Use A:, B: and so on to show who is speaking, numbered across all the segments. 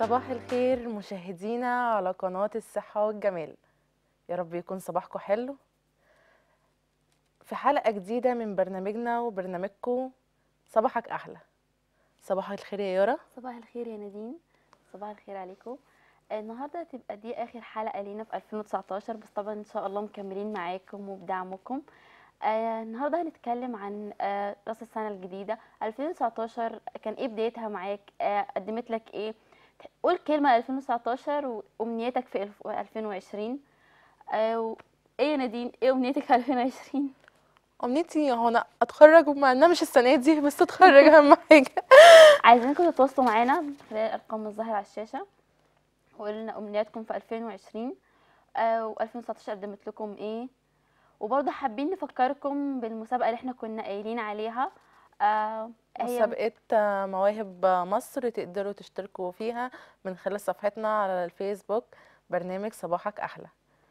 A: صباح الخير مشاهدينا على قناة الصحة والجمال يا رب يكون صباحكم حلو في حلقة جديدة من برنامجنا وبرنامجكم صباحك أحلى صباح الخير يا يارا
B: صباح الخير يا نادين صباح الخير عليكم النهارده تبقى دي اخر حلقه لينا في 2019 بس طبعا ان شاء الله مكملين معاكم وبدعمكم آه النهارده هنتكلم عن آه راس السنه الجديده 2019 كان ايه بدايتها معاك آه قدمت لك ايه قول كلمه 2019 وامنياتك في الف- 2020 آه و- ايه يا نادين ايه امنيتك في 2020
A: أمنيتي هو أنا أتخرج مع إنها مش السنة دي بس أتخرج أهم حاجة
B: عايزينكم تتواصلوا معانا من خلال الارقام الظاهره على الشاشه وقولوا لنا امنياتكم في 2020 آه و2019 قدمت لكم ايه وبرضه حابين نفكركم بالمسابقه اللي احنا كنا قايلين عليها آه هي
A: مسابقة آه، مواهب مصر تقدروا تشتركوا فيها من خلال صفحتنا على الفيسبوك برنامج صباحك أحلى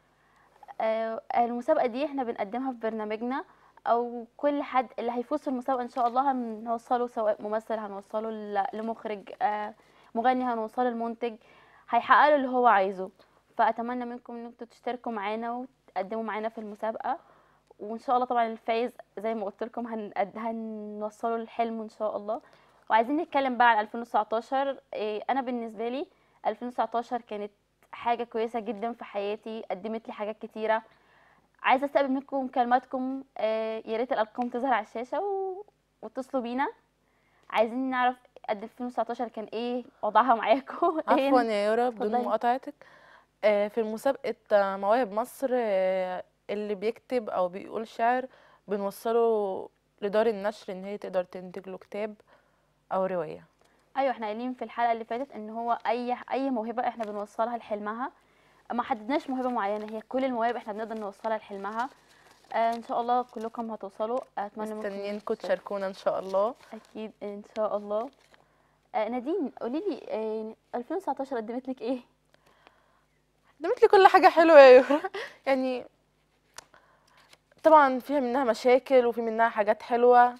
B: آه المسابقه دي احنا بنقدمها في برنامجنا او كل حد اللي هيفوز في المسابقه ان شاء الله هنوصله سواء ممثل هنوصله ل- لمخرج آه مغني هنوصله لمنتج هيحقق له اللي هو عايزه فاتمنى منكم ان انتوا تشتركوا معانا وتقدموا معانا في المسابقه وان شاء الله طبعا الفايز زي ما قلت لكم هنقد... هنوصله لحلمه ان شاء الله وعايزين نتكلم بقى عن 2019 إيه انا بالنسبه لي 2019 كانت حاجه كويسه جدا في حياتي قدمت لي حاجات كتيره عايزه استقبل منكم مكالماتكم آه، يا ريت الارقام تظهر على الشاشه و... واتصلوا بينا عايزين نعرف قد 2019 كان ايه وضعها معاكم إيه
A: عفوا يا يارا بدون
B: اتفضلي.
A: مقاطعتك آه، في مسابقة آه، مواهب مصر آه، اللي بيكتب أو بيقول شعر بنوصله لدار النشر إن هي تقدر تنتج له كتاب أو رواية
B: ايوه احنا قايلين في الحلقه اللي فاتت ان هو اي اي موهبه احنا بنوصلها لحلمها ما حددناش موهبه معينه هي كل المواهب احنا بنقدر نوصلها لحلمها آه ان شاء الله كلكم هتوصلوا اتمنى منكم
A: مستنيينكم
B: تشتركوا.
A: تشاركونا إن شاء الله
B: اكيد ان شاء الله آه نادين قولي لي آه 2019 قدمت لك ايه
A: قدمت لي كل حاجة حلوة يا يارا يعني طبعا فيها منها مشاكل وفي منها حاجات حلوة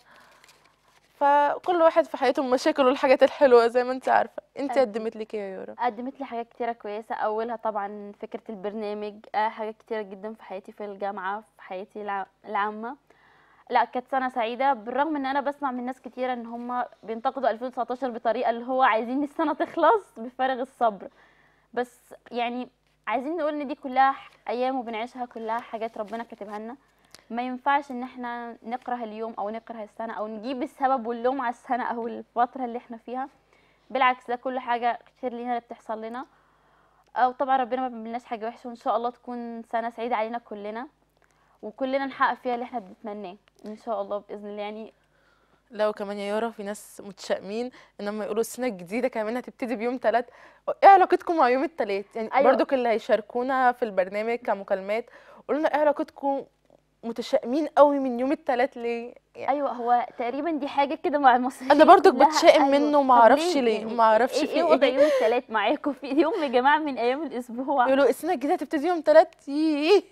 A: فكل واحد في حياته مشاكل والحاجات الحلوة زي ما انت عارفة انت
B: أكيد.
A: قدمت لك ايه يا يارا
B: قدمت لي حاجات كتيرة كويسة أولها طبعا فكرة البرنامج آه، حاجات كتيرة جدا في حياتي في الجامعة في حياتي الع- العامة لا كانت سنة سعيدة بالرغم ان انا بسمع من ناس كتيرة ان هم بينتقدوا 2019 بطريقة اللي هو عايزين السنة تخلص بفارغ الصبر بس يعني عايزين نقول ان دي كلها ح- ايام وبنعيشها كلها حاجات ربنا كاتبها لنا ما ينفعش ان احنا نكره اليوم او نكره السنة او نجيب السبب واللوم على السنة او الفترة اللي احنا فيها بالعكس ده كل حاجة خير لينا اللي بتحصل لنا او طبعا ربنا ما بيعملناش حاجة وحشة وان شاء الله تكون سنة سعيدة علينا كلنا وكلنا نحقق فيها اللي احنا بنتمناه ان شاء الله باذن الله يعني
A: لو كمان يا يارا في ناس متشائمين ان هم يقولوا السنه الجديده كمان هتبتدي بيوم تلات ايه علاقتكم مع يوم التلات يعني
B: أيوة.
A: برضو اللي هيشاركونا في البرنامج كمكالمات قولوا لنا ايه علاقتكم متشائمين قوي من يوم التلات ليه يعني
B: ايوه هو تقريبا دي حاجه كده مع المصريين
A: انا برضك
B: كلها.
A: بتشائم
B: أيوة.
A: منه وما
B: طب
A: اعرفش ليه
B: يعني
A: ما اعرفش
B: ايه
A: في
B: ايه وضع
A: ايه
B: يوم الثلاث معاكم في يوم يا جماعه من ايام الاسبوع
A: يقولوا السنه الجديده هتبتدي يوم تلات ييه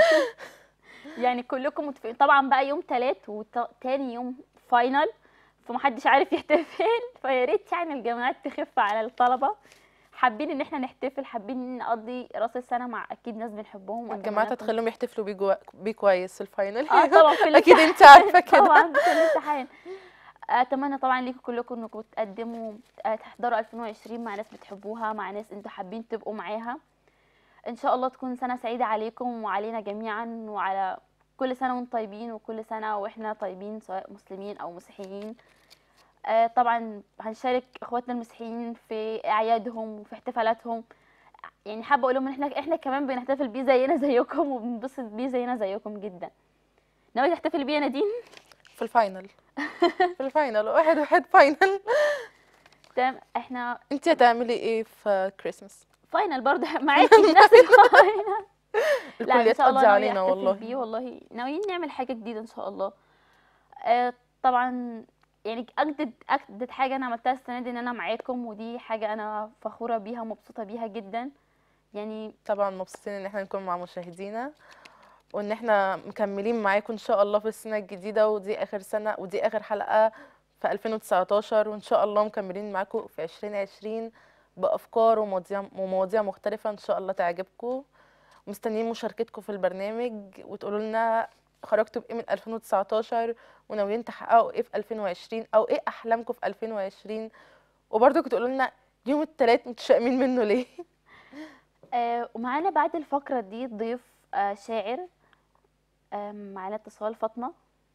B: يعني كلكم متفقين طبعا بقى يوم ثلاث وتاني يوم فاينل فمحدش عارف يحتفل فيا ريت يعني الجامعات تخف على الطلبه حابين ان احنا نحتفل حابين نقضي راس السنه مع اكيد ناس بنحبهم
A: الجامعات
B: وأتمنى لكم-
A: هتخليهم يحتفلوا بيه جوا- بيه كويس في الفاينل
B: اه طبعا في
A: اكيد
B: الامتحان.
A: انت عارفه كده
B: طبعا في الامتحان اتمنى طبعا ليكم كلكم انكم تقدموا آه، تحضروا 2020 مع ناس بتحبوها مع ناس انتوا حابين تبقوا معاها ان شاء الله تكون سنه سعيده عليكم وعلينا جميعا وعلى كل سنه وانتم طيبين وكل سنه واحنا طيبين سواء مسلمين او مسيحيين آه، طبعا هنشارك اخواتنا المسيحيين في اعيادهم وفي احتفالاتهم يعني حابه اقول لهم ان احنا احنا كمان بنحتفل بيه زينا زيكم وبننبسط بيه زينا زيكم جدا ناوي تحتفلي بيه يا نادين
A: في الفاينل في الفاينل واحد واحد فاينل
B: تمام احنا
A: انت هتعملي ايه في كريسماس
B: فاينل برضه معاكي في نفس الفاينل لا ان
A: الكليات
B: شاء الله
A: قضي
B: ناوي
A: علينا
B: احتفل
A: والله
B: بيه والله ناويين نعمل حاجه جديده ان شاء الله آه طبعا يعني اجدد اجدد حاجه انا عملتها السنه دي ان انا معاكم ودي حاجه انا فخوره بيها ومبسوطه بيها جدا يعني
A: طبعا مبسوطين ان احنا نكون مع مشاهدينا وان احنا مكملين معاكم ان شاء الله في السنه الجديده ودي اخر سنه ودي اخر حلقه في 2019 وان شاء الله مكملين معاكم في 2020 بافكار ومواضيع ومواضيع مختلفه ان شاء الله تعجبكم مستنيين مشاركتكم في البرنامج وتقولوا لنا خرجتوا بايه من 2019 وناويين تحققوا ايه في 2020 او ايه احلامكم في 2020 وبرضه تقولوا لنا يوم الثلاث متشائمين منه ليه
B: آه ومعانا بعد الفقرة دي ضيف آه شاعر آه معانا اتصال فاطمة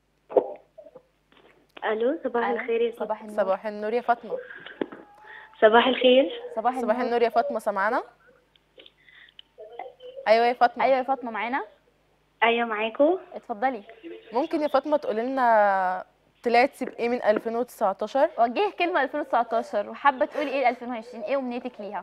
C: الو صباح
B: ألو،
C: الخير يا
B: صباح النور
A: صباح النور يا فاطمه
C: صباح الخير
B: صباح النور
A: صباح النور يا فاطمه سامعانا ايوه يا فاطمه
B: ايوه يا فاطمة معانا
C: ايوه معاكم
B: اتفضلي
A: ممكن يا فاطمه تقولي لنا طلعتي بايه من 2019
B: وجهي كلمة 2019 وحابة تقولي ايه 2020 ايه امنيتك ليها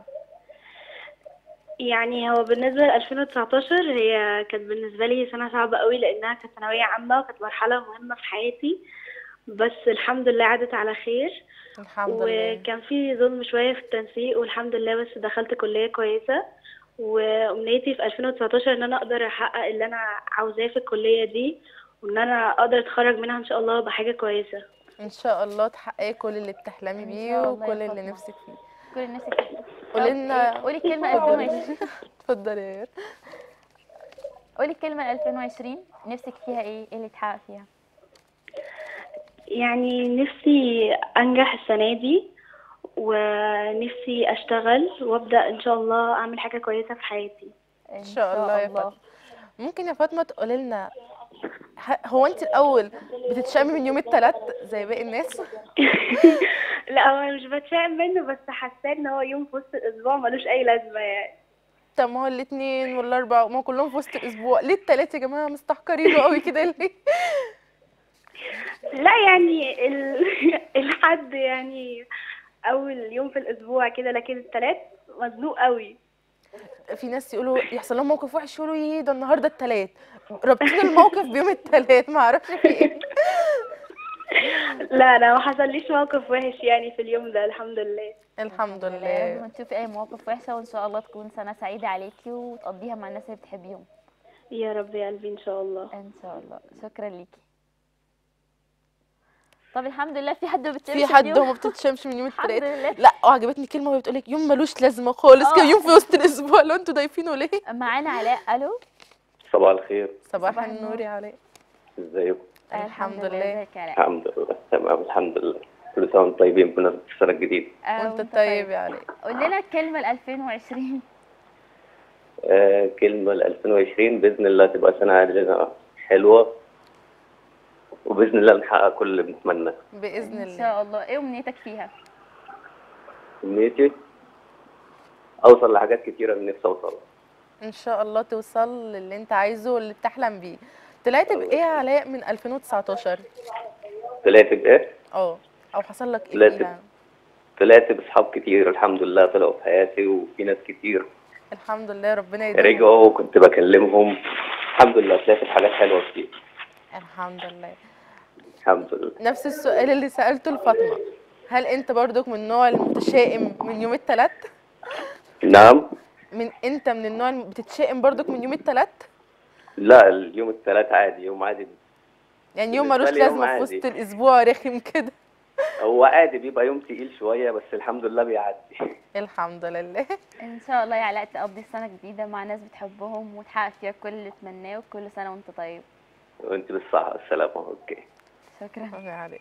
C: يعني هو بالنسبه ل 2019 هي كانت بالنسبه لي سنه صعبه قوي لانها كانت ثانويه عامه وكانت مرحله مهمه في حياتي بس الحمد لله عدت على خير
A: الحمد لله
C: وكان في ظلم شويه في التنسيق والحمد لله بس دخلت كليه كويسه وامنيتي في 2019 ان انا اقدر احقق اللي انا عاوزاه في الكليه دي وان انا اقدر اتخرج منها ان شاء الله بحاجه كويسه
A: ان شاء الله تحققي كل اللي بتحلمي
B: إن
A: بيه
B: شاء الله يا
A: وكل اللي
B: فاطمة.
A: نفسك فيه
B: كل الناس كده
A: قولي
B: طب
A: لنا
B: إيه؟ قولي كلمة 2020
A: اتفضلي يا يار.
B: قولي كلمة 2020 نفسك فيها ايه ايه اللي اتحقق فيها
C: يعني نفسي انجح السنه دي ونفسي اشتغل وابدا ان شاء الله اعمل حاجه كويسه في حياتي
B: ان
A: شاء الله يا فاطمة. ممكن يا فاطمه تقولي لنا ه- هو انت الاول بتتشامي من يوم الثلاث زي باقي الناس
C: لا هو أنا مش بتشائم منه بس حاسه ان هو يوم في وسط الاسبوع ملوش اي لازمه يعني
A: طب ما هو الاثنين والاربع ما هو كلهم في وسط الاسبوع ليه الثلاث يا جماعه مستحقرينه قوي كده ليه
C: لا يعني ال... الحد يعني اول يوم في الاسبوع كده لكن التلات مزنوق قوي
A: في ناس يقولوا يحصل لهم موقف وحش يقولوا ايه ده النهارده الثلاث رابطين الموقف بيوم الثلاث ما اعرفش في ايه
C: لا لا ما حصليش موقف وحش يعني في اليوم ده الحمد لله
A: الحمد
B: يا رب
A: لله
B: ما تشوفي اي مواقف وحشة وان شاء الله تكون سنة سعيدة عليكي وتقضيها مع الناس اللي بتحبيهم
C: يا رب يا قلبي ان شاء الله
B: ان شاء الله شكرا ليكي طب الحمد لله في حد ما بتشمش
A: في حد
B: اليوم؟
A: ما بتتشمش من يوم
B: الحمد
A: الثلاث
B: لله
A: لا وعجبتني كلمه وهي بتقول لك يوم ملوش لازمه خالص كده
B: آه.
A: يوم في وسط الاسبوع لو انتوا ضايفينه ليه
B: معانا علاء الو
D: صباح الخير
A: صباح
B: صباح
A: النور
B: النور.
A: يا علاء
D: ازيكم
A: الحمد لله.
B: ازيك يا علاء
D: الحمد لله تمام الحمد لله كل سنه وانتم طيبين بمناسبه السنه الجديده
B: آه،
A: وانت طيب يا علاء
B: قول لنا الكلمة ل 2020
D: آه كلمه ل 2020 باذن الله تبقى سنه علينا حلوه وباذن الله نحقق كل اللي بنتمناه
A: باذن
B: ان
A: الله
B: شاء الله ايه امنيتك فيها
D: امنيتي اوصل لحاجات كتيره اللي نفسي اوصلها
A: ان شاء الله توصل للي انت عايزه واللي بتحلم بيه طلعت بايه يا علاء من 2019
D: طلعت بايه؟
A: اه او حصل لك ايه
D: طلعت
A: فيها
D: طلعت باصحاب كتير الحمد لله طلعوا في حياتي وفي ناس كتير
A: الحمد لله ربنا يديمهم
D: رجعوا وكنت بكلمهم الحمد لله طلعت في حاجات حلوه كتير
A: الحمد لله
D: الحمد لله
A: نفس السؤال اللي سألته لفاطمة هل انت برضك من النوع المتشائم من يوم التلات
D: نعم
A: من انت من النوع اللي بتتشائم برضك من يوم التلات
D: لا اليوم الثلاث عادي يوم عادي
A: يعني يوم
D: بالنسبة
A: ملوش
D: لي يوم
A: لازمة في
D: عادي.
A: وسط الأسبوع رخم كده
D: هو عادي بيبقى يوم تقيل شوية بس الحمد لله بيعدي
A: الحمد لله
B: ان شاء الله يا علاء تقضي سنة جديدة مع ناس بتحبهم وتحقق فيها كل اللي تمناه وكل سنة وانت طيب
D: وانت بالصحة والسلامة اوكي
B: شكرا
A: يا علاء.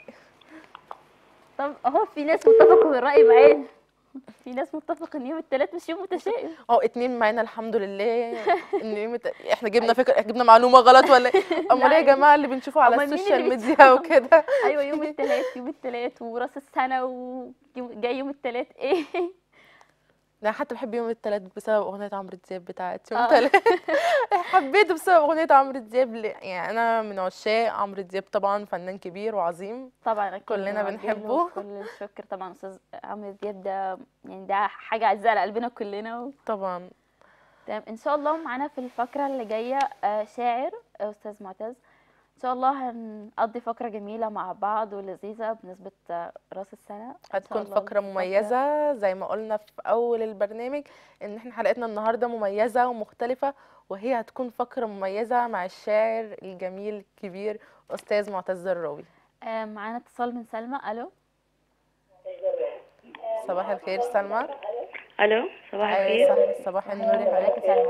B: طب اهو في ناس متفقة بالرأي معانا في ناس متفق ان يوم الثلاث مش يوم متشائم
A: اه اتنين معانا الحمد لله ان يوم الت- احنا جبنا فكرة جبنا معلومة غلط ولا ايه امال ايه يا جماعة اللي بنشوفه على
B: أمال مين
A: السوشيال
B: اللي
A: ميديا وكده
B: ايوه يوم الثلاث يوم الثلاث وراس السنة وجاي يوم الثلاث ايه
A: انا حتى بحب يوم التلات بسبب اغنية عمرو دياب بتاعت يوم
B: آه.
A: التلات حبيته بسبب اغنية عمرو دياب ل- يعني انا من عشاق عمرو دياب طبعا فنان كبير وعظيم
B: طبعا أكيد
A: كلنا
B: بنوجه له
A: بنحبه.
B: كل الشكر طبعا استاذ عمرو دياب ده يعني ده حاجة عزيزة على قلبنا كلنا و...
A: طبعا
B: تمام ان شاء الله معانا في الفقره اللي جايه آه، شاعر آه، استاذ معتز ان شاء الله هنقضي فقره جميله مع بعض ولذيذه بمناسبه آه، راس السنه إن شاء
A: هتكون
B: الله
A: فقرة مميزة زي ما قلنا في أول البرنامج إن احنا حلقتنا النهاردة مميزة ومختلفة وهي هتكون فقرة مميزة مع الشاعر الجميل الكبير أستاذ معتز الراوي
B: آه، معانا اتصال من سلمى الو
A: صباح الخير سلمى
C: الو صباح
A: ايوه
C: الخير
A: صح صباح النور يا حبيبتي
B: ازيك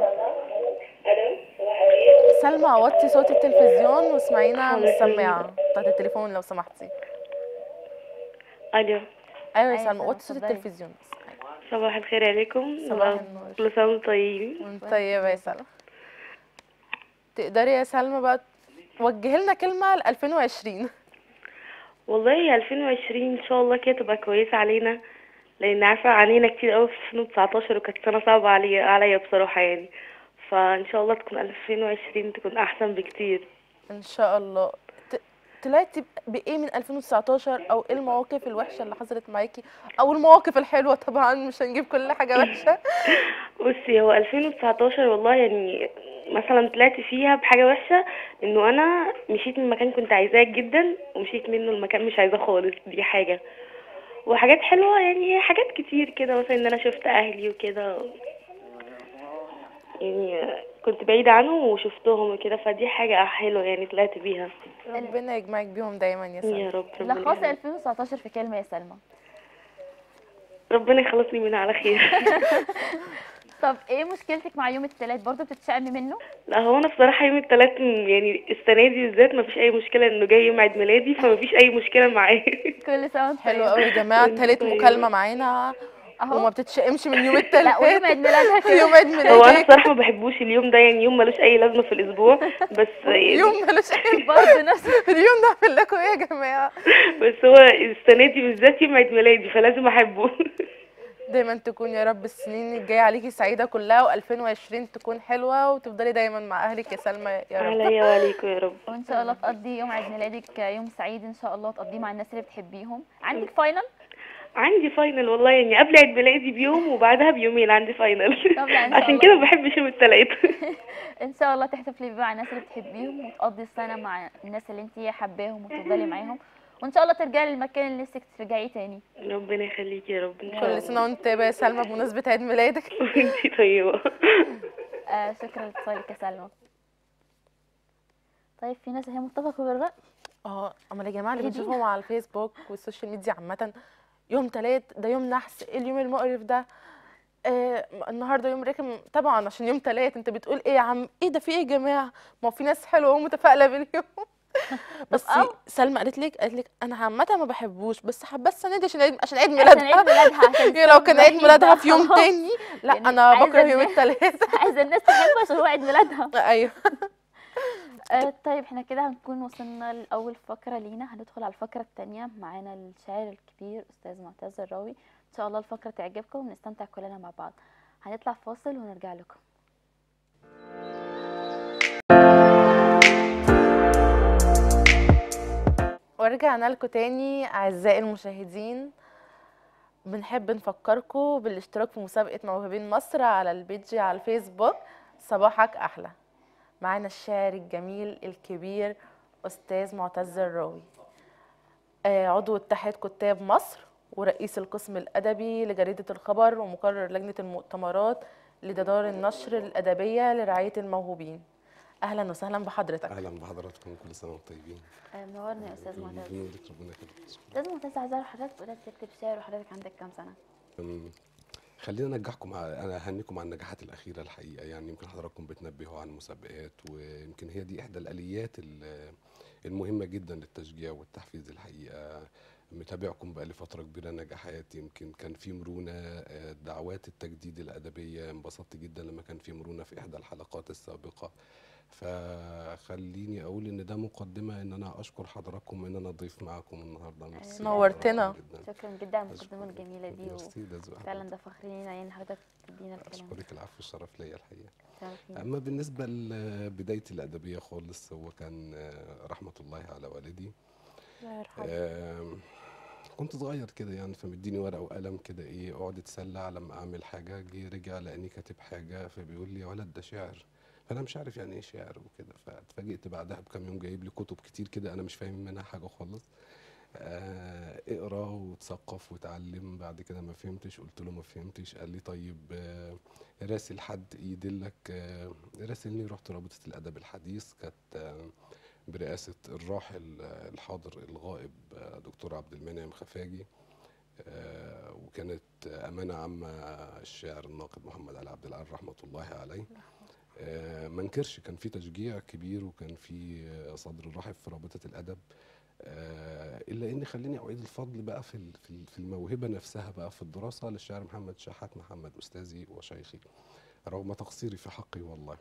B: يا سلمى
A: سلمى وطي صوت التلفزيون واسمعينا من
C: حاضر.
A: السماعه بتاعت التليفون لو سمحتي
C: الو
A: ايوه يا
B: أيوة
A: سلمى
B: سلمى،
A: وطي صوت
B: اتفضلي.
A: التلفزيون بس.
C: صباح الخير عليكم
A: صباح النور.
C: كل سنه وانتم طيبين
A: وانت طيبه يا سلمى تقدري يا سلمى بقى توجهي لنا كلمه ل 2020
C: والله 2020 ان شاء الله كده تبقى كويسه علينا لان عارفه عانينا كتير قوي في 2019 وكانت سنه صعبه عليا عليا بصراحه يعني فان شاء الله تكون 2020 تكون احسن بكتير
A: ان شاء الله ت- طلعتي بايه من 2019 او ايه المواقف الوحشه اللي حصلت معاكي او المواقف الحلوه طبعا مش هنجيب كل حاجه وحشه
C: بصي هو 2019 والله يعني مثلا طلعت فيها بحاجة وحشة انه انا مشيت من مكان كنت عايزاه جدا ومشيت منه المكان مش عايزاه خالص دي حاجة وحاجات حلوة يعني حاجات كتير كده مثلا ان انا شفت اهلي وكده يعني كنت بعيدة عنهم وشفتهم وكده فدي حاجة حلوة يعني طلعت بيها
A: ربنا يجمعك بيهم دايما يا سلمى
C: يا رب ربنا
B: لخصي
C: يخليك.
B: 2019 في كلمه يا سلمى
C: ربنا يخلصني منها على خير
B: طب ايه مشكلتك مع يوم الثلاث برضه بتتشائمي منه
C: لا هو انا بصراحه يوم التلات م- يعني السنه دي بالذات ما فيش اي مشكله انه جاي يوم عيد ميلادي فما فيش اي مشكله معاه
B: كل سنه وانت
A: حلو
B: طيبة.
A: قوي يا جماعه
C: وانت
A: تالت
C: طيبة.
A: مكالمه معانا وما
B: اهو
A: بتتشائمش من يوم
B: لا
A: التلات
B: ويوم عيد ميلادها كده
A: يوم عيد
C: هو انا
A: ميلادك
C: بصراحه ما بحبوش اليوم ده يعني يوم ملوش اي لازمه في الاسبوع بس
A: يوم ملوش اي
B: برضه نفس
A: اليوم ده اعمل لكم ايه يا جماعه
C: بس هو السنه دي بالذات يوم عيد ميلادي فلازم احبه
A: دايما تكون يا رب السنين الجايه عليكي سعيده كلها و2020 تكون حلوه وتفضلي دايما مع اهلك يا سلمى يا رب
C: عليا وعليكم يا رب
B: وان شاء الله تقضي يوم عيد ميلادك يوم سعيد ان شاء الله تقضيه مع الناس اللي بتحبيهم عندك فاينل
C: عندي فاينل والله يعني قبل عيد ميلادي بيوم وبعدها بيومين عندي فاينل
B: طب لا، إن شاء
C: عشان
B: الله.
C: كده ما بحبش يوم التلات
B: ان شاء الله تحتفلي مع الناس اللي بتحبيهم وتقضي السنه مع الناس اللي انت حباهم وتفضلي معاهم وان شاء الله ترجعي للمكان اللي نفسك ترجعيه تاني
C: ربنا يخليكي يا رب ان شاء
A: كل
C: الله
A: سنه وانت طيبه يا سلمى بمناسبه عيد ميلادك
C: وانتي طيبه
B: آه شكرا لاتصالك يا سلمى طيب في ناس هي متفقه بالرأي
A: اه امال يا جماعه اللي
B: هي دي.
A: بنشوفهم على الفيسبوك والسوشيال ميديا عامه يوم تلات ده يوم نحس ايه اليوم المقرف ده آه النهارده يوم رخم طبعا عشان يوم تلات انت بتقول ايه يا عم ايه ده في ايه يا جماعه ما هو في ناس حلوه ومتفائله باليوم بس
B: أو-
A: سلمى قالت لك قالت لك انا عامه ما بحبوش بس حابه السنه دي عشان عيد عشان عيد
B: عشان
A: ميلادها
B: عيد ميلادها عشان
A: هي لو كان عيد
B: الوحيد
A: ميلادها
B: ده
A: في يوم
B: خلاص.
A: تاني لا
B: يعني
A: انا
B: عايزة
A: بكره يوم
B: الناس-
A: التلات
B: عايزه الناس تحبه عشان هو عيد ميلادها
A: ايوه
B: آه طيب احنا كده هنكون وصلنا لأول فقرة لينا هندخل على الفقرة التانية معانا الشاعر الكبير أستاذ معتز الراوي إن شاء الله الفقرة تعجبكم ونستمتع كلنا مع بعض هنطلع فاصل ونرجع لكم
A: ورجعنا لكم تاني أعزائي المشاهدين بنحب نفكركم بالاشتراك في مسابقة موهوبين مصر على البيج على الفيسبوك صباحك أحلى معانا الشاعر الجميل الكبير أستاذ معتز الراوي آه، عضو اتحاد كتاب مصر ورئيس القسم الأدبي لجريدة الخبر ومقرر لجنة المؤتمرات لدار النشر الأدبية لرعاية الموهوبين أهلا وسهلا بحضرتك
E: اهلا بحضراتكم كل سنه وانتم طيبين
B: آه منورنا يا أستاذ معتز
E: ربنا يخليك ربنا يخليك
B: أستاذ معتز عايزة أعرف حضرتك بدأت تكتب شعر وحضرتك عندك كام سنة؟
E: أم، خلينا انجحكم على انا اهنيكم على النجاحات الاخيره الحقيقه يعني يمكن حضراتكم بتنبهوا عن مسابقات ويمكن هي دي احدى الاليات ال- المهمه جدا للتشجيع والتحفيز الحقيقه متابعكم بقالي فتره كبيره نجاحات يمكن كان في مرونه آه، دعوات التجديد الادبيه انبسطت جدا لما كان في مرونه في احدى الحلقات السابقه فخليني اقول ان ده مقدمه ان انا اشكر حضراتكم ان انا ضيف معاكم النهارده ميرسي
A: نورتنا.
E: حضراتكم جداً.
B: شكرا جدا على المقدمة
E: أشكرك.
B: الجميلة دي
E: ميرسي ده ذوق
B: وفعلا
E: حضرتك.
B: ده فخر لينا يعني حضرتك تدينا الكلام
E: اشكرك العفو الشرف ليا الحقيقه
B: شرف
E: اما بالنسبه لبدايتي الادبيه خالص هو كان آه، رحمه الله على والدي
A: الله يرحمه
E: آم، كنت صغير كده يعني فمديني ورقه وقلم كده ايه اقعد اتسلى لما اعمل حاجه جه رجع لاني كاتب حاجه فبيقول لي يا ولد ده شعر فانا مش عارف يعني ايه شعر وكده فاتفاجئت بعدها بكام يوم جايب لي كتب كتير كده انا مش فاهم منها حاجه خالص آه اقرا وتثقف وتعلم بعد كده ما فهمتش قلت له ما فهمتش قال لي طيب آه راسل حد يدلك آه راسلني رحت رابطه الادب الحديث كانت آه برئاسه الراحل آه، الحاضر الغائب آه، دكتور عبد المنعم خفاجي آه، وكانت امانه عامه الشاعر الناقد محمد علي عبد العال رحمه الله عليه آه، ما انكرش كان في تشجيع كبير وكان في آه، صدر رحب في رابطه الادب آه، الا اني خليني اعيد الفضل بقى في ال- في ال- في الموهبه نفسها بقى في الدراسه للشاعر محمد شحات محمد استاذي وشيخي رغم تقصيري في حقي والله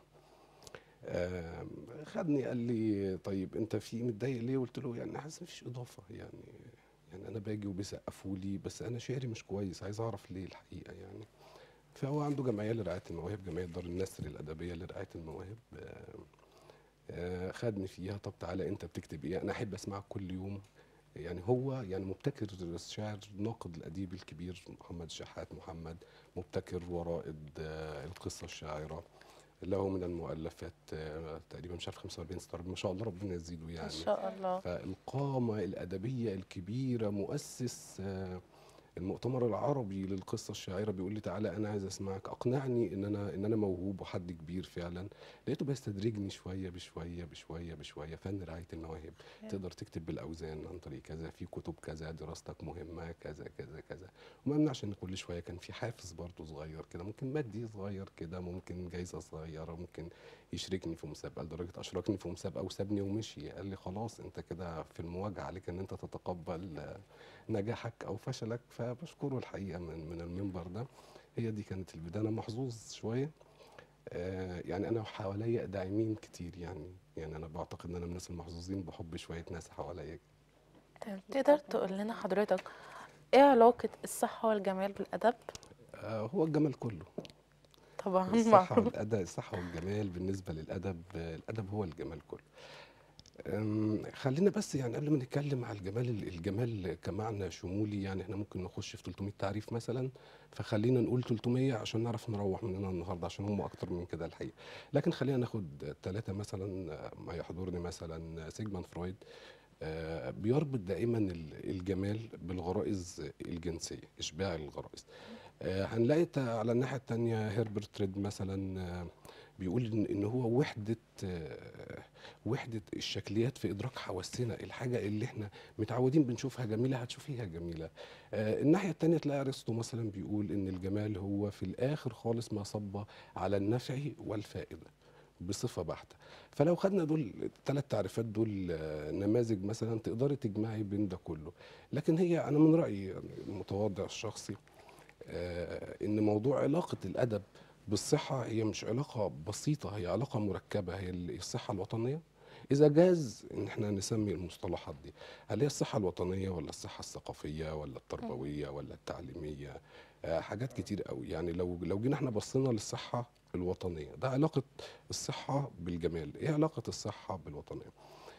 E: آم، خدني قال لي طيب انت في متضايق ليه قلت له يعني حاسس مفيش اضافه يعني يعني انا باجي وبيسقفوا لي بس انا شعري مش كويس عايز اعرف ليه الحقيقه يعني فهو عنده جمعيه لرعايه المواهب جمعيه دار النسر الادبيه لرعايه المواهب آم، آه، خدني فيها طب تعالى انت بتكتب ايه انا احب اسمعك كل يوم يعني هو يعني مبتكر الشاعر الناقد الاديب الكبير محمد شحات محمد مبتكر ورائد آه، القصه الشاعره له من المؤلفات آه، تقريبا مش عارف 45 ستار ما شاء الله ربنا يزيده يعني
A: ان شاء الله
E: فالقامة الأدبية الكبيرة مؤسس آه، المؤتمر العربي للقصة الشاعرة بيقول لي تعالى أنا عايز أسمعك أقنعني إن أنا إن أنا موهوب وحد كبير فعلا لقيته بيستدرجني شوية بشوية بشوية بشوية فن رعاية المواهب تقدر تكتب بالأوزان عن طريق كذا في كتب كذا دراستك مهمة كذا كذا كذا وما يمنعش إن كل شوية كان في حافز برضه صغير كده ممكن مادي صغير كده ممكن جايزة صغيرة ممكن يشركني في مسابقه لدرجه اشركني في مسابقه وسابني ومشي قال لي خلاص انت كده في المواجهه عليك ان انت تتقبل آه، نجاحك او فشلك فبشكره الحقيقه من من المنبر ده هي دي كانت البدايه انا محظوظ شويه آه، يعني انا حواليا داعمين كتير يعني يعني انا بعتقد ان انا من الناس المحظوظين بحب شويه ناس حواليا
A: تمام. تقدر تقول لنا حضرتك ايه علاقة الصحة والجمال بالأدب؟
E: آه، هو الجمال كله
A: طبعا
E: الصحة
A: معروف
E: والأدب الصحة والجمال بالنسبة للأدب آه، الأدب هو الجمال كله أم، خلينا بس يعني قبل ما نتكلم على الجمال الجمال كمعنى شمولي يعني احنا ممكن نخش في 300 تعريف مثلا فخلينا نقول 300 عشان نعرف نروح مننا النهارده عشان هم اكتر من كده الحقيقه لكن خلينا ناخد ثلاثه مثلا آه، ما يحضرني مثلا سيجموند فرويد آه، بيربط دائما ال- الجمال بالغرائز الجنسيه اشباع الغرائز آه، هنلاقي تا- على الناحيه الثانيه هيربرت ريد مثلا آه، بيقول ان إن هو وحده آه، وحده الشكليات في ادراك حواسنا الحاجه اللي احنا متعودين بنشوفها جميله هتشوفيها جميله آه، الناحيه الثانيه تلاقي ارسطو مثلا بيقول ان الجمال هو في الاخر خالص ما صب على النفع والفائده بصفه بحته فلو خدنا دول الثلاث تعريفات دول آه، نماذج مثلا تقدري تجمعي بين ده كله لكن هي انا من رايي يعني المتواضع الشخصي آه، ان موضوع علاقه الادب بالصحه هي مش علاقه بسيطه هي علاقه مركبه هي الصحه الوطنيه اذا جاز ان احنا نسمي المصطلحات دي هل هي الصحه الوطنيه ولا الصحه الثقافيه ولا التربويه ولا التعليميه آه، حاجات كتير قوي يعني لو لو جينا احنا بصينا للصحه الوطنيه ده علاقه الصحه بالجمال ايه علاقه الصحه بالوطنيه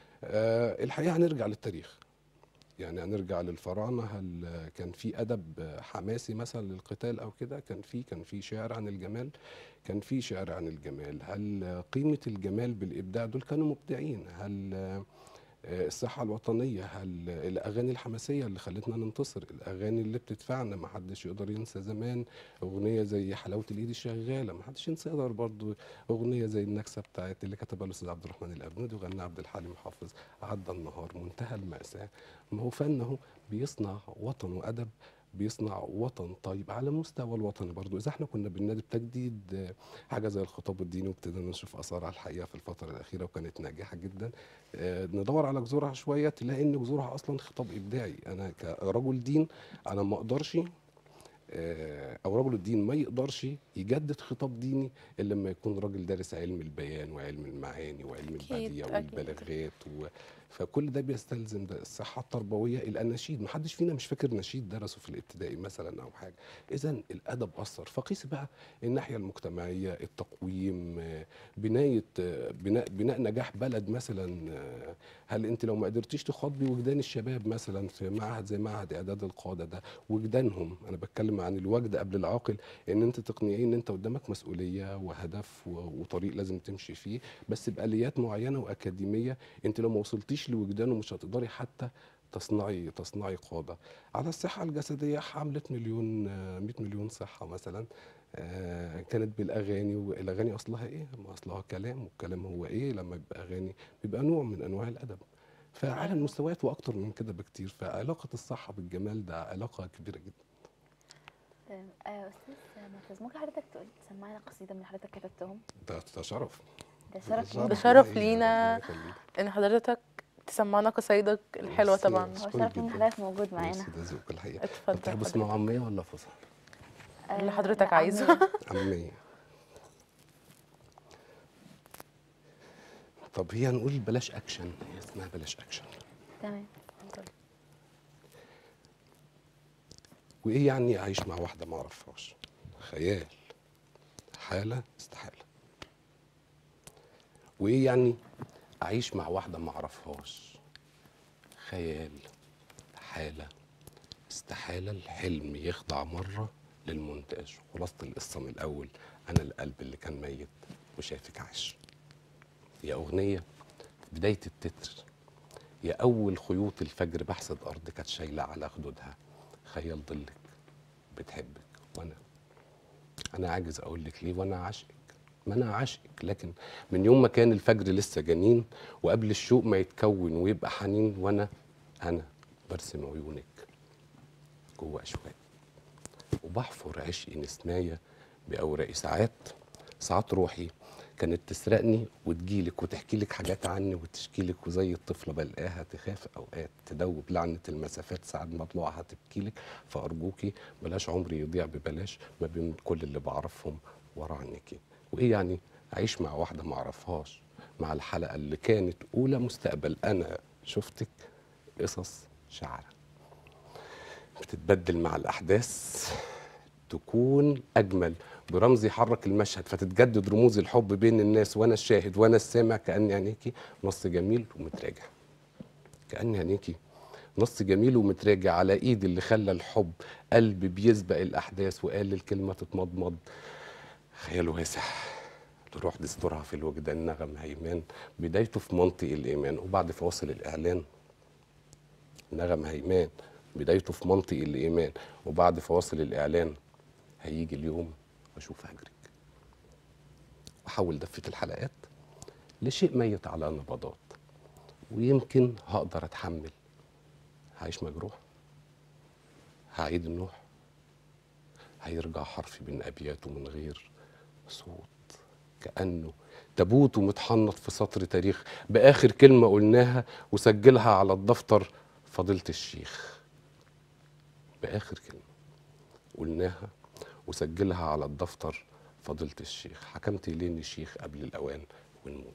E: آه، الحقيقه هنرجع للتاريخ يعني هنرجع للفراعنه هل كان في ادب حماسي مثلا للقتال او كده كان في كان في شعر عن الجمال كان في شعر عن الجمال هل قيمه الجمال بالابداع دول كانوا مبدعين هل آه، الصحة الوطنية هل الأغاني الحماسية اللي خلتنا ننتصر الأغاني اللي بتدفعنا ما حدش يقدر ينسى زمان أغنية زي حلاوة الإيد الشغالة ما حدش ينسى يقدر برضو أغنية زي النكسة بتاعت اللي كتبها الأستاذ عبد الرحمن الأبنودي وغناها عبد الحليم حافظ عدى النهار منتهى المأساة ما هو فن اهو بيصنع وطن وأدب بيصنع وطن طيب على مستوى الوطن برضو إذا احنا كنا بننادي بتجديد آه، حاجة زي الخطاب الديني وابتدينا نشوف أثارها الحقيقة في الفترة الأخيرة وكانت ناجحة جدا آه، ندور على جذورها شويه تلاقي ان جذورها اصلا خطاب ابداعي انا كرجل دين انا ما اقدرش آه، او رجل الدين ما يقدرش يجدد خطاب ديني الا لما يكون راجل دارس علم البيان وعلم المعاني وعلم
A: أكيد،
E: البديع
A: أكيد.
E: والبلاغات و... فكل ده بيستلزم ده الصحه التربويه الاناشيد ما حدش فينا مش فاكر نشيد درسه في الابتدائي مثلا او حاجه اذا الادب اثر فقيس بقى الناحيه المجتمعيه التقويم آه، بنايه آه، بناء بناء نجاح بلد مثلا آه، هل انت لو ما قدرتيش تخاطبي وجدان الشباب مثلا في معهد زي معهد اعداد القاده ده وجدانهم انا بتكلم عن الوجد قبل العاقل ان انت تقنعيه ان انت قدامك مسؤوليه وهدف و- وطريق لازم تمشي فيه بس باليات معينه واكاديميه انت لو ما وصلتيش لوجدانه مش هتقدري حتى تصنعي تصنعي قاده على الصحه الجسديه حمله مليون آه، 100 مليون صحه مثلا آه، كانت بالاغاني والاغاني اصلها ايه؟ ما اصلها كلام والكلام هو ايه؟ لما بيبقى اغاني بيبقى نوع من انواع الادب فعلى المستويات واكتر من كده بكتير فعلاقه الصحه بالجمال ده علاقه كبيره جدا
B: تمام آه، استاذ معتز ممكن حضرتك تقول تسمعنا قصيده من حضرتك كتبتهم
E: ده ده شرف
B: ده شرف
A: ده
B: لينا
A: شرف
E: حقيقي،
A: لينا.
E: ربنا يخليك.
A: ان حضرتك تسمعنا قصايدك الحلوه
E: ميرسي.
A: طبعا
B: هو
E: مشكور
B: شرف لينا
E: جداً.
B: حضرتك موجود معانا
E: ميرسي، ده ذوق الحقيقه
A: اتفضل
E: بتحب
A: حضرتك.
E: اسمع عاميه ولا فصحى؟
A: اللي
B: آه،
A: حضرتك
B: لا،
A: عايزه.
B: عمي.
E: عاميه طب هي نقول بلاش اكشن هي اسمها بلاش اكشن
B: تمام
E: وايه يعني اعيش مع واحده ما اعرفهاش خيال حاله استحاله وايه يعني اعيش مع واحده ما اعرفهاش خيال حاله استحاله الحلم يخضع مره للمونتاج خلاصه القصه من الاول انا القلب اللي كان ميت وشافك عاش يا اغنيه بدايه التتر يا اول خيوط الفجر بحث ارض كانت شايله على خدودها خيال ضلك بتحبك وانا انا عاجز اقول لك ليه وانا عاشقك ما انا عاشقك لكن من يوم ما كان الفجر لسه جنين وقبل الشوق ما يتكون ويبقى حنين وانا انا برسم عيونك جوه اشواق وبحفر عشقي نسنايه باوراقي ساعات ساعات روحي كانت تسرقني وتجيلك وتحكي لك حاجات عني وتشكي لك وزي الطفله بلقاها تخاف اوقات تدوب لعنه المسافات ساعات ما طلوعها تبكي لك فارجوكي بلاش عمري يضيع ببلاش ما بين كل اللي بعرفهم ورا عنيكي وايه يعني اعيش مع واحده ما اعرفهاش مع الحلقه اللي كانت اولى مستقبل انا شفتك قصص شعر بتتبدل مع الاحداث تكون اجمل برمز يحرك المشهد فتتجدد رموز الحب بين الناس وانا الشاهد وانا السامع كاني عينيكي نص جميل ومتراجع كاني عينيكي نص جميل ومتراجع على ايد اللي خلى الحب قلب بيسبق الاحداث وقال الكلمه تتمضمض خيال واسع الروح دستورها في الوجدان نغم هيمان بدايته في منطق الايمان وبعد فواصل الاعلان نغم هيمان بدايته في منطق الايمان وبعد فواصل الاعلان هيجي اليوم واشوف هجرك واحول دفه الحلقات لشيء ميت على نبضات ويمكن هقدر اتحمل هعيش مجروح هعيد النوح هيرجع حرفي بين ابياته من غير صوت كانه تابوت ومتحنط في سطر تاريخ باخر كلمه قلناها وسجلها على الدفتر فضيله الشيخ باخر كلمه قلناها وسجلها على الدفتر فضيله الشيخ حكمت ليه اني شيخ قبل الاوان ونموت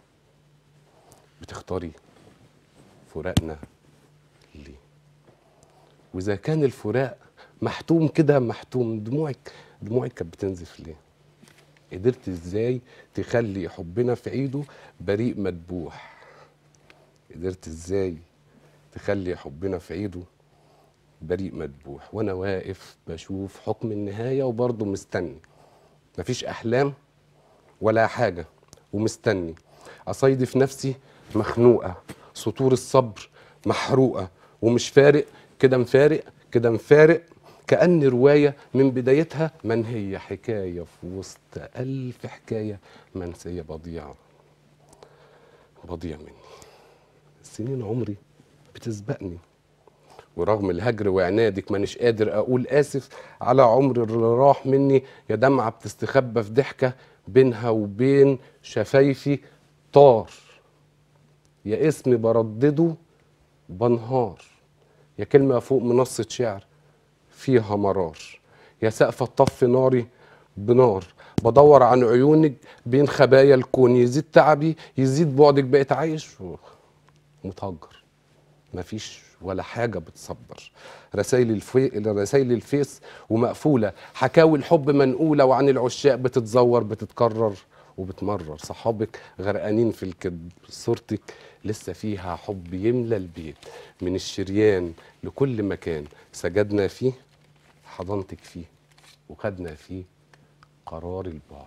E: بتختاري فراقنا ليه واذا كان الفراق محتوم كده محتوم دموعك دموعك كانت بتنزف ليه قدرت ازاي تخلي حبنا في عيده بريء مدبوح قدرت ازاي تخلي حبنا في عيده بريء مدبوح وانا واقف بشوف حكم النهايه وبرضه مستني مفيش احلام ولا حاجه ومستني اصيدف نفسي مخنوقه سطور الصبر محروقه ومش فارق كده مفارق كده مفارق كأن رواية من بدايتها من هي حكاية في وسط ألف حكاية منسية بضيعة بضيع مني سنين عمري بتسبقني ورغم الهجر وعنادك مانيش قادر اقول اسف على عمر اللي راح مني يا دمعه بتستخبى في ضحكه بينها وبين شفايفي طار يا اسمي بردده بنهار يا كلمه فوق منصه شعر فيها مرار يا سقف الطف ناري بنار بدور عن عيونك بين خبايا الكون يزيد تعبي يزيد بعدك بقيت عايش متهجر مفيش ولا حاجه بتصبر رسائل الفي... رسائل الفيس ومقفوله حكاوي الحب منقوله وعن العشاق بتتزور بتتكرر وبتمرر صحابك غرقانين في الكذب صورتك لسه فيها حب يملى البيت من الشريان لكل مكان سجدنا فيه حضنتك فيه وخدنا فيه قرار البعد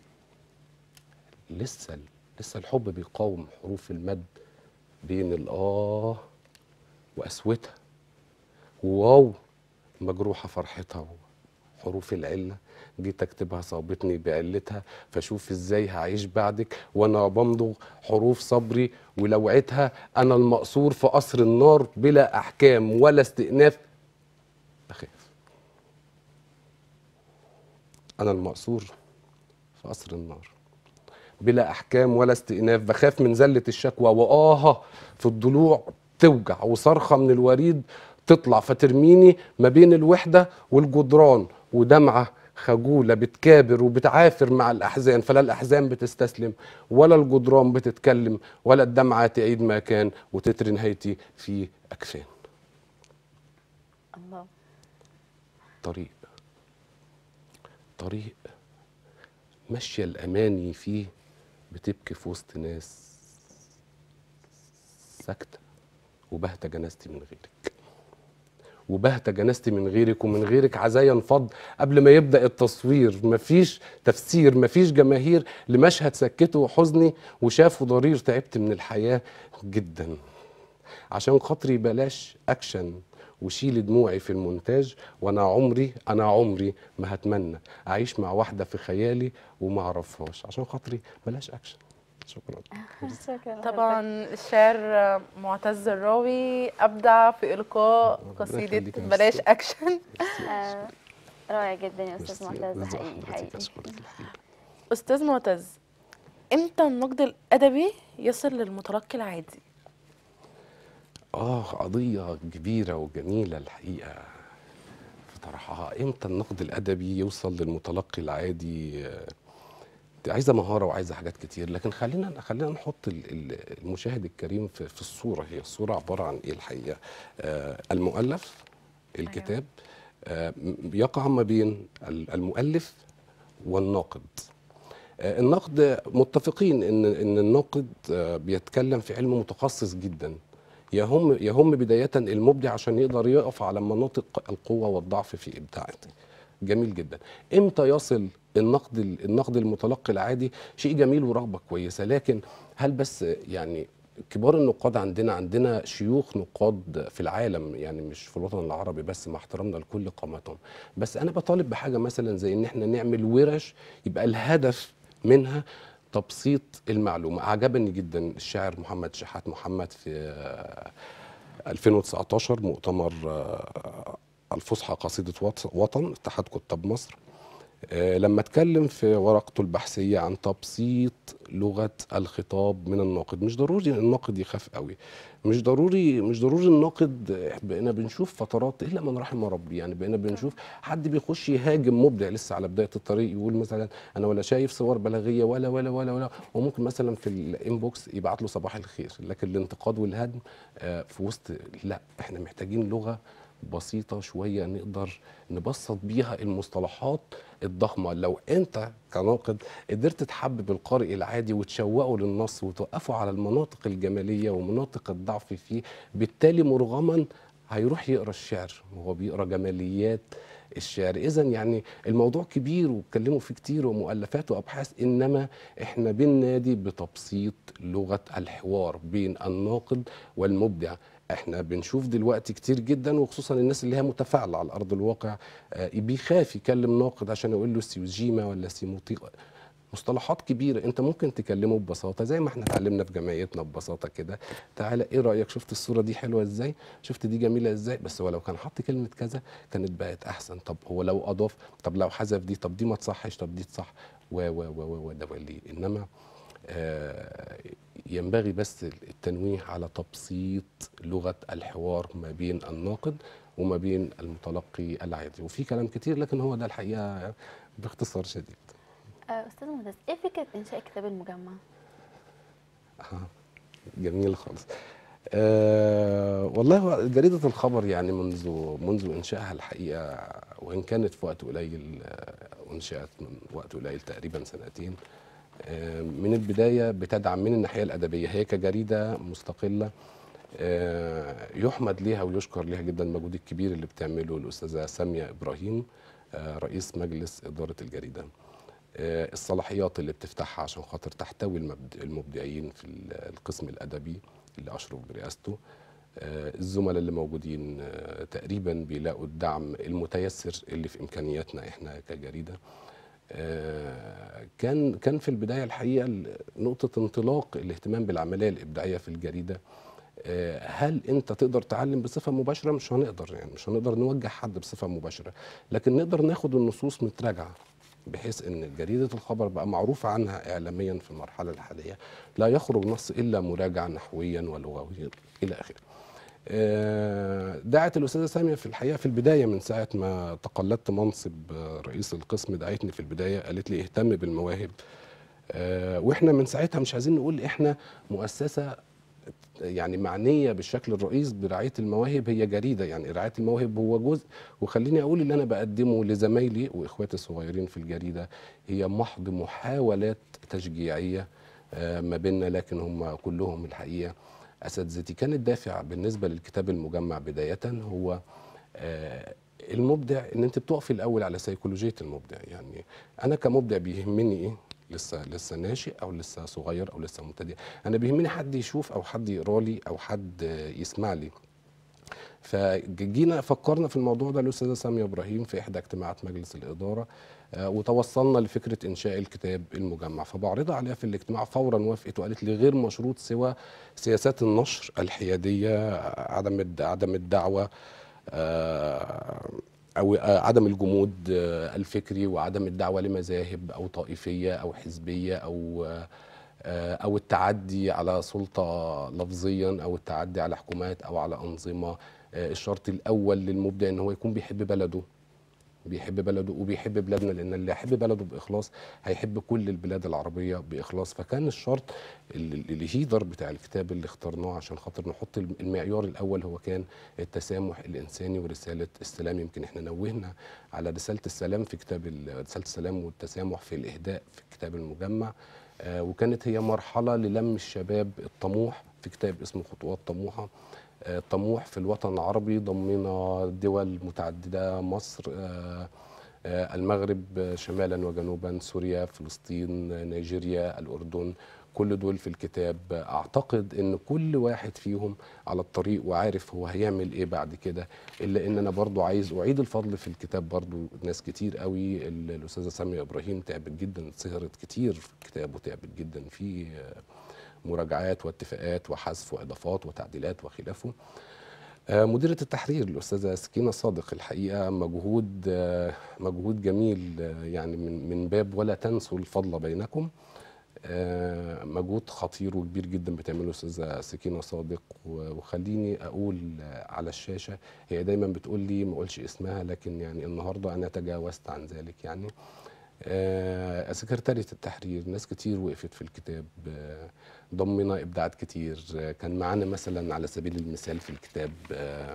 E: لسه لسه الحب بيقاوم حروف المد بين الآه وقسوتها وواو مجروحة فرحتها حروف العلة جيت اكتبها صابتني بعلتها فشوف ازاي هعيش بعدك وانا بمضغ حروف صبري ولوعتها انا المقصور في قصر النار بلا احكام ولا استئناف بخاف انا المقصور في قصر النار بلا احكام ولا استئناف بخاف من زله الشكوى واه في الضلوع توجع وصرخه من الوريد تطلع فترميني ما بين الوحده والجدران ودمعه خجوله بتكابر وبتعافر مع الاحزان فلا الاحزان بتستسلم ولا الجدران بتتكلم ولا الدمعه تعيد ما كان وتتري نهايتي في اكفان
B: الله
E: طريق طريق ماشية الأماني فيه بتبكي في وسط ناس ساكتة وبهتة جنازتي من غيرك وبهتة جنازتي من غيرك ومن غيرك عزايا انفض قبل ما يبدأ التصوير مفيش تفسير مفيش جماهير لمشهد سكته حزني وشافوا ضرير تعبت من الحياة جدا عشان خاطري بلاش اكشن وشيل دموعي في المونتاج وانا عمري انا عمري ما هتمنى اعيش مع واحده في خيالي وما اعرفهاش عشان خاطري بلاش اكشن شكرا
B: شكرا
A: طبعا الشاعر معتز الراوي ابدع في القاء
E: ربنا
A: قصيده
E: يخليك يا
A: بلاش
E: ميرسي.
A: اكشن
B: آه، رائع جدا يا استاذ
E: ميرسي.
B: معتز
E: رضا
B: حقيقي
E: حضرتك
B: حقيقي
E: أشكرك الحقيقة.
A: استاذ معتز امتى النقد الادبي يصل للمتلقي العادي
E: اه قضيه كبيره وجميله الحقيقه في طرحها امتى النقد الادبي يوصل للمتلقي العادي آه، دي عايزه مهاره وعايزه حاجات كتير لكن خلينا خلينا نحط ال- ال- المشاهد الكريم في, في الصوره هي الصوره عباره عن ايه الحقيقه آه المؤلف الكتاب آه م- يقع ما بين ال- المؤلف والناقد آه، النقد متفقين ان ان الناقد آه، بيتكلم في علم متخصص جدا يهم يهم بدايه المبدع عشان يقدر يقف على مناطق القوه والضعف في ابداعاته جميل جدا امتى يصل النقد النقد المتلقي العادي شيء جميل ورغبه كويسه لكن هل بس يعني كبار النقاد عندنا عندنا شيوخ نقاد في العالم يعني مش في الوطن العربي بس مع احترامنا لكل قاماتهم بس انا بطالب بحاجه مثلا زي ان احنا نعمل ورش يبقى الهدف منها تبسيط المعلومه عجبني جدا الشاعر محمد شحات محمد في آه، 2019 مؤتمر آه، الفصحى قصيده وط- وطن اتحاد كتاب مصر آه، لما اتكلم في ورقته البحثيه عن تبسيط لغه الخطاب من الناقد مش ضروري الناقد يخاف قوي مش ضروري مش ضروري الناقد آه، بقينا بنشوف فترات الا من رحم ربي يعني بقينا بنشوف حد بيخش يهاجم مبدع لسه على بدايه الطريق يقول مثلا انا ولا شايف صور بلاغيه ولا ولا ولا ولا وممكن مثلا في الانبوكس يبعت له صباح الخير لكن الانتقاد والهدم آه، في وسط لا احنا محتاجين لغه بسيطة شوية نقدر نبسط بيها المصطلحات الضخمة لو انت كناقد قدرت تحبب القارئ العادي وتشوقه للنص وتوقفه على المناطق الجمالية ومناطق الضعف فيه بالتالي مرغما هيروح يقرا الشعر وهو بيقرا جماليات الشعر اذا يعني الموضوع كبير واتكلموا فيه كتير ومؤلفات وابحاث انما احنا بننادي بتبسيط لغه الحوار بين الناقد والمبدع احنا بنشوف دلوقتي كتير جدا وخصوصا الناس اللي هي متفاعله على ارض الواقع آه، بيخاف يكلم ناقد عشان يقول له سيوجيما ولا سيموطي مصطلحات كبيرة انت ممكن تكلمه ببساطة زي ما احنا اتعلمنا في جمعيتنا ببساطة كده تعالى ايه رأيك شفت الصورة دي حلوة ازاي شفت دي جميلة ازاي بس هو لو كان حط كلمة كذا كانت بقت احسن طب هو لو اضاف طب لو حذف دي طب دي ما تصحش طب دي تصح و و و و و ده ولي انما آه ينبغي بس التنويه على تبسيط لغة الحوار ما بين الناقد وما بين المتلقي العادي وفي كلام كتير لكن هو ده الحقيقة باختصار شديد
B: آه، استاذ معتز ايه فكره انشاء كتاب المجمع
E: آه، جميل خالص أه والله هو جريدة الخبر يعني منذ منذ إنشائها الحقيقة وإن كانت في وقت قليل آه، وانشأت من وقت قليل تقريبا سنتين آه، من البداية بتدعم من الناحية الأدبية هي كجريدة مستقلة آه، يحمد ليها ويشكر ليها جدا المجهود الكبير اللي بتعمله الأستاذة سامية إبراهيم آه، رئيس مجلس إدارة الجريدة آه، الصلاحيات اللي بتفتحها عشان خاطر تحتوي المبد- المبدعين في ال- القسم الادبي اللي اشرف برئاسته آه، الزملاء اللي موجودين آه، تقريبا بيلاقوا الدعم المتيسر اللي في امكانياتنا احنا كجريده آه، كان كان في البدايه الحقيقه ال- نقطه انطلاق الاهتمام بالعمليه الابداعيه في الجريده آه، هل انت تقدر تعلم بصفه مباشره مش هنقدر يعني مش هنقدر نوجه حد بصفه مباشره لكن نقدر ناخد النصوص متراجعه بحيث ان جريده الخبر بقى معروف عنها اعلاميا في المرحله الحاليه لا يخرج نص الا مراجع نحويا ولغويا الى اخره آه، دعت الاستاذه ساميه في الحقيقه في البدايه من ساعه ما تقلدت منصب آه، رئيس القسم دعتني في البدايه قالت لي اهتم بالمواهب آه، واحنا من ساعتها مش عايزين نقول احنا مؤسسه يعني معنيه بالشكل الرئيس برعايه المواهب هي جريده يعني رعايه المواهب هو جزء وخليني اقول اللي انا بقدمه لزمايلي واخواتي الصغيرين في الجريده هي محض محاولات تشجيعيه آه، ما بيننا لكن هم كلهم الحقيقه اساتذتي كان الدافع بالنسبه للكتاب المجمع بدايه هو آه، المبدع ان انت بتقفي الاول على سيكولوجيه المبدع يعني انا كمبدع بيهمني ايه لسه لسه ناشئ او لسه صغير او لسه مبتدئ انا بيهمني حد يشوف او حد يقرا لي او حد آه، يسمع لي فجينا فكرنا في الموضوع ده الاستاذه ساميه ابراهيم في احدى اجتماعات مجلس الاداره آه، وتوصلنا لفكره انشاء الكتاب المجمع فبعرضها عليها في الاجتماع فورا وافقت وقالت لي غير مشروط سوى سياسات النشر الحياديه عدم الد- عدم الدعوه آه، او آه، عدم الجمود آه، الفكري وعدم الدعوه لمذاهب او طائفيه او حزبيه او آه، آه، او التعدي على سلطه لفظيا او التعدي على حكومات او على انظمه آه، الشرط الاول للمبدع ان هو يكون بيحب بلده بيحب بلده وبيحب بلادنا لان اللي يحب بلده باخلاص هيحب كل البلاد العربيه باخلاص فكان الشرط ال- ال- الهيدر بتاع الكتاب اللي اخترناه عشان خاطر نحط الم- المعيار الاول هو كان التسامح الانساني ورساله السلام يمكن احنا نوهنا على رساله السلام في كتاب ال- رساله السلام والتسامح في الاهداء في الكتاب المجمع آه، وكانت هي مرحله للم الشباب الطموح في كتاب اسمه خطوات طموحه آه، طموح في الوطن العربي ضمنا دول متعدده مصر آه، آه، المغرب آه، شمالا وجنوبا سوريا فلسطين آه، نيجيريا الاردن كل دول في الكتاب آه، اعتقد ان كل واحد فيهم على الطريق وعارف هو هيعمل ايه بعد كده الا ان انا برضو عايز اعيد الفضل في الكتاب برضو ناس كتير قوي ال- الاستاذه ساميه ابراهيم تعبت جدا سهرت كتير في الكتاب وتعبت جدا فيه آه، مراجعات واتفاقات وحذف واضافات وتعديلات وخلافه آه، مديرة التحرير الأستاذة سكينة صادق الحقيقة مجهود آه، مجهود جميل آه، يعني من من باب ولا تنسوا الفضل بينكم آه، مجهود خطير وكبير جدا بتعمله الأستاذة سكينة صادق و- وخليني أقول آه، على الشاشة هي دايما بتقول لي ما أقولش اسمها لكن يعني النهاردة أنا تجاوزت عن ذلك يعني آه، سكرتارية التحرير ناس كتير وقفت في الكتاب آه، ضمنا إبداعات كتير آه، كان معانا مثلا على سبيل المثال في الكتاب آه،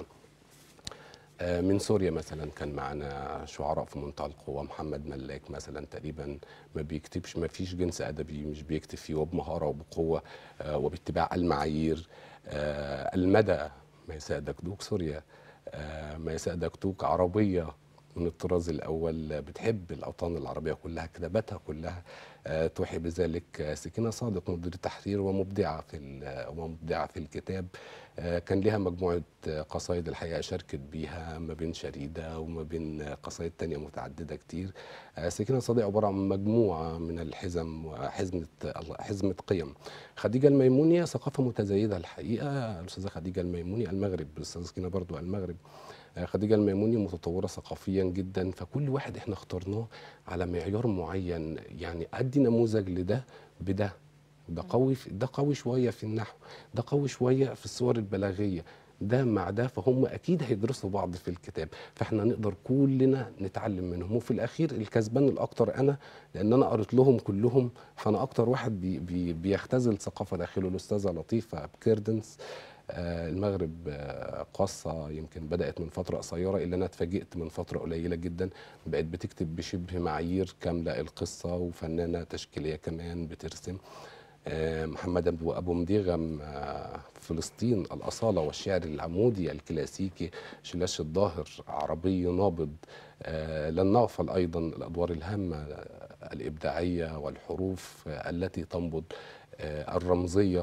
E: آه، من سوريا مثلا كان معانا شعراء في منتهى القوة محمد ملاك مثلا تقريبا ما بيكتبش ما فيش جنس أدبي مش بيكتب فيه وبمهارة وبقوة آه، وباتباع المعايير آه، المدى ميساء دكدوك سوريا آه، ميساء دكدوك عربية من الطراز الأول بتحب الأوطان العربية كلها كتاباتها كلها آه، توحي بذلك آه، سكينة صادق مدير تحرير ومبدعة في ال- ومبدعة في الكتاب آه، كان لها مجموعة آه، قصايد الحقيقة شاركت بيها ما بين شريدة وما بين آه، قصايد تانية متعددة كتير آه، سكينة صادق عبارة عن مجموعة من الحزم وحزمة حزمة قيم خديجة الميموني ثقافة متزايدة الحقيقة الأستاذة خديجة الميموني المغرب الأستاذة سكينة برضو المغرب آه، خديجة الميموني متطورة ثقافيا جدا فكل واحد احنا اخترناه على معيار معين يعني أدي نموذج لده بده ده قوي في ده قوي شويه في النحو ده قوي شويه في الصور البلاغيه ده مع ده فهم اكيد هيدرسوا بعض في الكتاب فاحنا نقدر كلنا نتعلم منهم وفي الاخير الكسبان الاكتر انا لان انا قريت لهم كلهم فانا اكتر واحد بي بي بيختزل ثقافه داخله الاستاذه لطيفه بكيردنس آه، المغرب آه، قصة يمكن بدأت من فترة قصيرة إلا أنا اتفاجئت من فترة قليلة جدا بقت بتكتب بشبه معايير كاملة القصة وفنانة تشكيلية كمان بترسم آه، محمد أبو أبو مديغم آه، فلسطين الأصالة والشعر العمودي الكلاسيكي شلاش الظاهر عربي نابض آه، لن نغفل أيضا الأدوار الهامة آه، الإبداعية والحروف آه، التي تنبض آه، الرمزية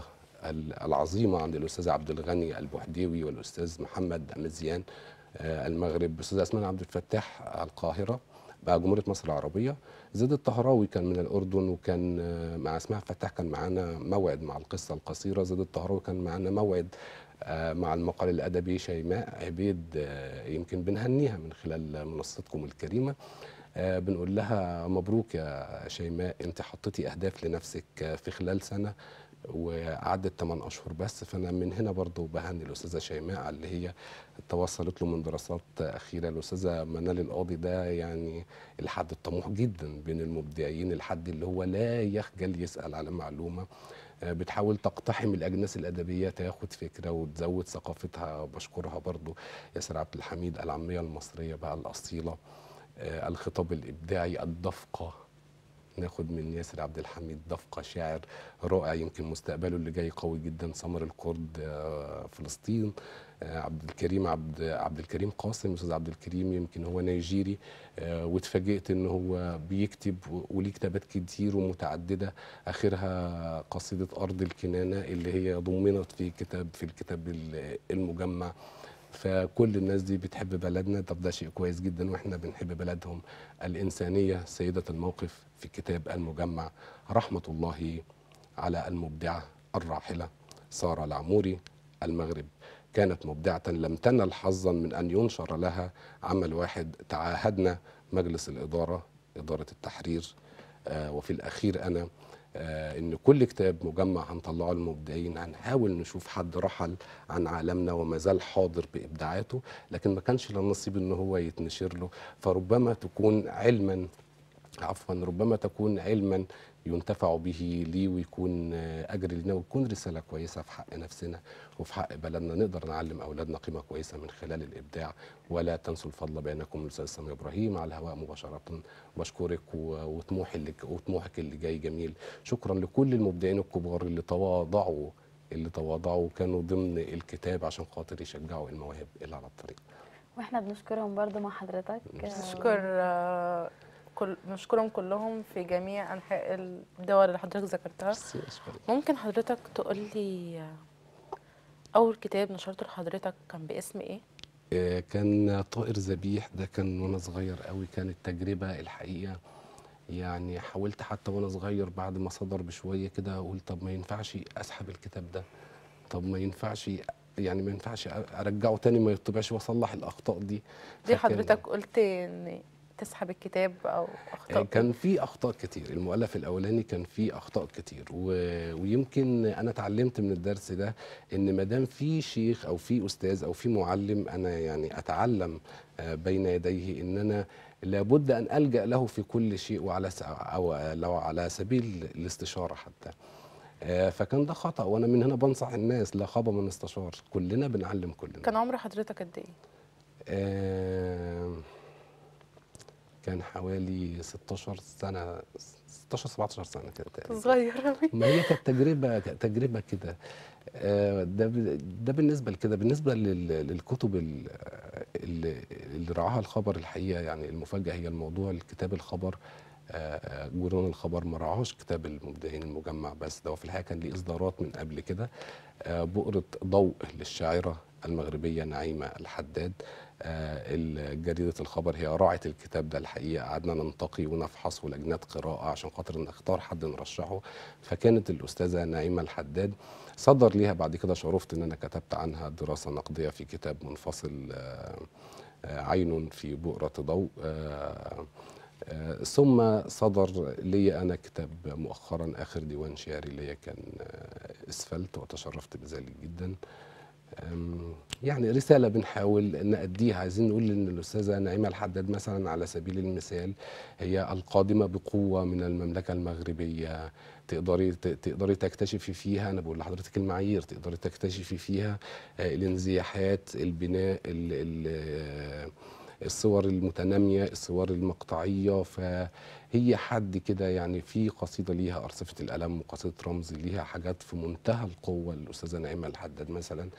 E: ال- العظيمه عند الاستاذ عبد الغني البوحديوي والاستاذ محمد مزيان آه، المغرب الاستاذ اسمان عبد الفتاح القاهره بقى جمهوريه مصر العربيه زيد الطهراوي كان من الاردن وكان آه، مع اسماعيل فتاح كان معانا موعد مع القصه القصيره زيد الطهراوي كان معانا موعد آه، مع المقال الادبي شيماء عبيد آه، يمكن بنهنيها من خلال منصتكم الكريمه آه، بنقول لها مبروك يا شيماء انت حطيتي اهداف لنفسك آه، في خلال سنه وقعدت 8 اشهر بس فانا من هنا برضو بهني الاستاذه شيماء على اللي هي توصلت له من دراسات اخيره الاستاذه منال القاضي ده يعني الحد الطموح جدا بين المبدعين الحد اللي هو لا يخجل يسال على معلومه آه، بتحاول تقتحم الاجناس الادبيه تاخد فكره وتزود ثقافتها بشكرها برضو ياسر عبد الحميد العاميه المصريه بقى الاصيله آه، الخطاب الابداعي الدفقه ناخد من ياسر عبد الحميد دفقه شاعر رائع يمكن مستقبله اللي جاي قوي جدا سمر الكرد آه، فلسطين آه، عبد الكريم عبد عبد الكريم قاسم استاذ عبد الكريم يمكن هو نيجيري آه، واتفاجئت ان هو بيكتب و- وليه كتابات كتير ومتعدده اخرها قصيده ارض الكنانه اللي هي ضمنت في كتاب في الكتاب ال- المجمع فكل الناس دي بتحب بلدنا طب ده شيء كويس جدا واحنا بنحب بلدهم الإنسانية سيدة الموقف في كتاب المجمع رحمة الله على المبدعة الراحلة سارة العموري المغرب كانت مبدعة لم تنل حظا من أن ينشر لها عمل واحد تعاهدنا مجلس الإدارة إدارة التحرير آه، وفي الأخير أنا آه، ان كل كتاب مجمع هنطلعه للمبدعين هنحاول نشوف حد رحل عن عالمنا وما زال حاضر بابداعاته لكن ما كانش له نصيب ان هو يتنشر له فربما تكون علما عفوا ربما تكون علما ينتفع به لي ويكون آه، اجر لنا ويكون رساله كويسه في حق نفسنا وفي حق بلدنا نقدر نعلم اولادنا قيمه كويسه من خلال الابداع ولا تنسوا الفضل بينكم الاستاذ سامي ابراهيم على الهواء مباشره بشكرك و- وطموحي اللي وطموحك اللي جاي جميل شكرا لكل المبدعين الكبار اللي تواضعوا اللي تواضعوا وكانوا ضمن الكتاب عشان خاطر يشجعوا المواهب اللي على الطريق
B: واحنا بنشكرهم برضو مع حضرتك
A: نشكر آه، كل نشكرهم كلهم في جميع انحاء الدول اللي حضرتك ذكرتها
E: ميرسي يا أشكرك.
A: ممكن حضرتك تقول لي آه، اول كتاب نشرته لحضرتك كان باسم ايه
E: آه، كان طائر ذبيح ده كان وانا صغير قوي كانت تجربه الحقيقه يعني حاولت حتى وانا صغير بعد ما صدر بشويه كده اقول طب ما ينفعش اسحب الكتاب ده طب ما ينفعش يعني ما ينفعش ارجعه تاني ما يطبعش واصلح الاخطاء دي
A: ليه
E: فكان-
A: حضرتك قلت ان تسحب الكتاب او اخطاء
E: كان في اخطاء كتير المؤلف الاولاني كان فيه اخطاء كتير و... ويمكن انا اتعلمت من الدرس ده ان ما دام في شيخ او في استاذ او في معلم انا يعني اتعلم آه، بين يديه ان انا لابد ان الجا له في كل شيء وعلى س... او لو على سبيل الاستشاره حتى آه، فكان ده خطا وانا من هنا بنصح الناس لا خاب من استشار كلنا بنعلم كلنا
A: كان عمر حضرتك قد ايه
E: آه، كان حوالي 16 سنة 16 17 سنة كده تقريبا
A: صغير أوي.
E: ما هي كانت تجربة تجربة كده آه، ده ب- ده بالنسبة لكده بالنسبة لل- للكتب ال- اللي اللي رعاها الخبر الحقيقة يعني المفاجأة هي الموضوع الكتاب الخبر آه، آه، جورنال الخبر ما رعاش كتاب المبدعين المجمع بس ده وفي الحقيقة كان ليه إصدارات من قبل كده آه، بؤرة ضوء للشاعرة المغربية نعيمة الحداد آه، جريدة الخبر هي راعت الكتاب ده الحقيقة قعدنا ننتقي ونفحص ولجنات قراءة عشان خاطر نختار حد نرشحه فكانت الأستاذة نعيمة الحداد صدر ليها بعد كده شرفت إن أنا كتبت عنها دراسة نقدية في كتاب منفصل آه، آه، عين في بؤرة ضوء آه، آه، ثم صدر لي أنا كتاب مؤخرا آخر ديوان شعري ليا كان آه، اسفلت وتشرفت بذلك جدا أم، يعني رسالة بنحاول نأديها عايزين نقول إن الأستاذة نعيمة الحداد مثلا على سبيل المثال هي القادمة بقوة من المملكة المغربية تقدري ت- تقدري تكتشفي فيها أنا بقول لحضرتك المعايير تقدري تكتشفي فيها آه، الانزياحات البناء ال ال آه، الصور المتنامية الصور المقطعية فهي حد كده يعني في قصيدة ليها أرصفة الألم وقصيدة رمز ليها حاجات في منتهى القوة الأستاذة نعيمة الحداد مثلا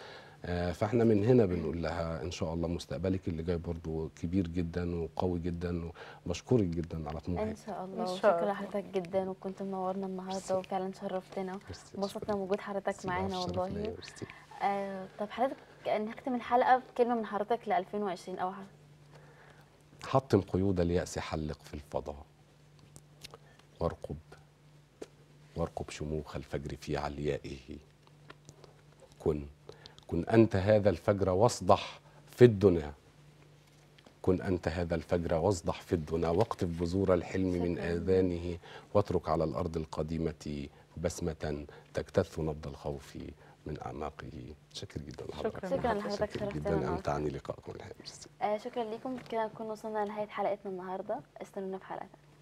E: آه، فاحنا من هنا بنقول لها ان شاء الله مستقبلك اللي جاي برضو كبير جدا وقوي جدا وبشكرك جدا على طموحك
B: ان شاء الله
A: إن شاء
B: وشكرا
A: الله.
B: لحضرتك جدا وكنت منورنا
E: ميرسي.
B: النهارده وفعلا شرفتنا
E: ميرسي،
B: انبسطنا
E: شكراً.
B: بوجود حضرتك
E: ميرسي،
B: معانا
E: الشرف
B: والله
E: ليا، ميرسي.
B: آه طب حضرتك نختم الحلقه بكلمه من حضرتك ل 2020 او حاجة.
E: حطم قيود اليأس حلق في الفضاء وارقب وارقب شموخ الفجر في عليائه كن كن أنت هذا الفجر واصدح في الدنا كن أنت هذا الفجر واصدح في الدنا واقطف بذور الحلم من
B: شكراً.
E: آذانه واترك على الأرض القديمة بسمة تجتث نبض الخوف من أعماقه شكر جدا لحضرتك.
A: شكراً
B: شكرا لحضرتك
E: شكر
B: شرفتنا
E: جدا
B: النهارده
E: أمتعني لقائكم الحقيقة ميرسي.
B: آه شكرا لكم كده نكون وصلنا لنهايه حلقتنا النهارده استنونا في حلقه